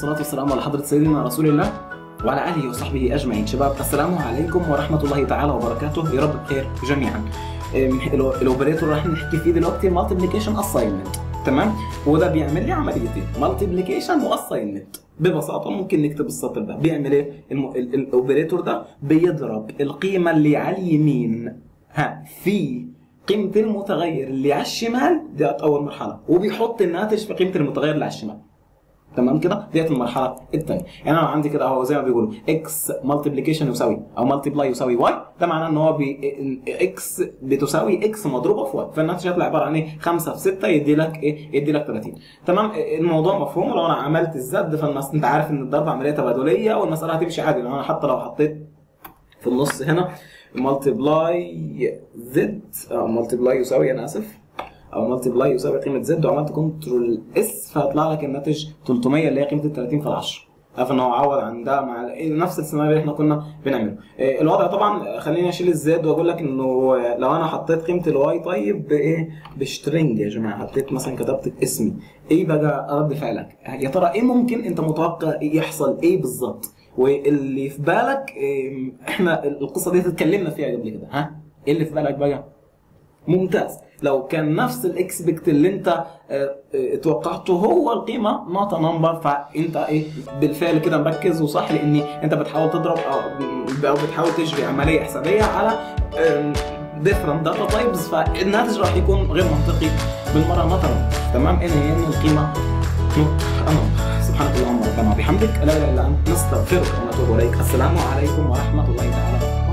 والصلاة والسلام على حضرة سيدنا رسول الله وعلى آله وصحبه أجمعين شباب السلام عليكم ورحمة الله تعالى وبركاته يا رب بخير جميعا أم، الأو- الأوبريتور رح نحكي فيه دلوقتي مالتيبليكيشن أساينمنت تمام وده بيعمل لي عمليتين مالتيبليكيشن وأساينمنت ببساطة ممكن نكتب السطر ده بيعمل ايه الم... ال- الأوبريتور ده بيضرب القيمة اللي على اليمين ها في قيمة المتغير اللي على الشمال ديت أول مرحلة وبيحط الناتج في قيمة المتغير اللي على الشمال تمام كده ديت المرحله الثانيه يعني انا عندي كده اهو زي ما بيقولوا اكس مالتيبليكيشن يساوي او مالتيبلاي يساوي واي ده معناه ان هو بي اكس بتساوي اكس مضروبه في واي فالناتج هيطلع عباره عن ايه 5 في 6 يدي لك ايه يدي لك 30 تمام الموضوع مفهوم لو انا عملت الزد فالمس... انت عارف ان الضرب عمليه تبادليه والمساله هتمشي عادي لو انا حتى لو حطيت في النص هنا مالتيبلاي زد مالتيبلاي يساوي انا اسف او مالتيبلاي يساوي قيمه زد وعملت كنترول اس فهيطلع لك الناتج 300 اللي هي قيمه ال 30 في العشرة عارف ان هو عوض عن ده مع نفس السيناريو اللي احنا كنا بنعمله إيه، الوضع طبعا خليني اشيل الزد واقول لك انه لو انا حطيت قيمه الواي طيب بايه بشترنج يا جماعه حطيت مثلا كتبت اسمي ايه بقى رد فعلك يا ترى ايه ممكن انت متوقع يحصل ايه بالظبط واللي في بالك إيه، احنا القصه دي اتكلمنا فيها قبل كده ها ايه اللي في بالك بقى ممتاز لو كان نفس الاكسبكت اللي انت اه، اه، توقعته هو القيمه نوت نمبر فانت ايه بالفعل كده مركز وصح لان انت بتحاول تضرب او او بتحاول تجري عمليه حسابيه على ديفرنت داتا تايبس فالناتج راح يكون غير منطقي بالمره نوت تمام ان هي ان القيمه نوت نمبر سبحانك اللهم ربنا وبحمدك لا اله الا انت نستغفرك ونتوب اليك السلام عليكم ورحمه الله تعالى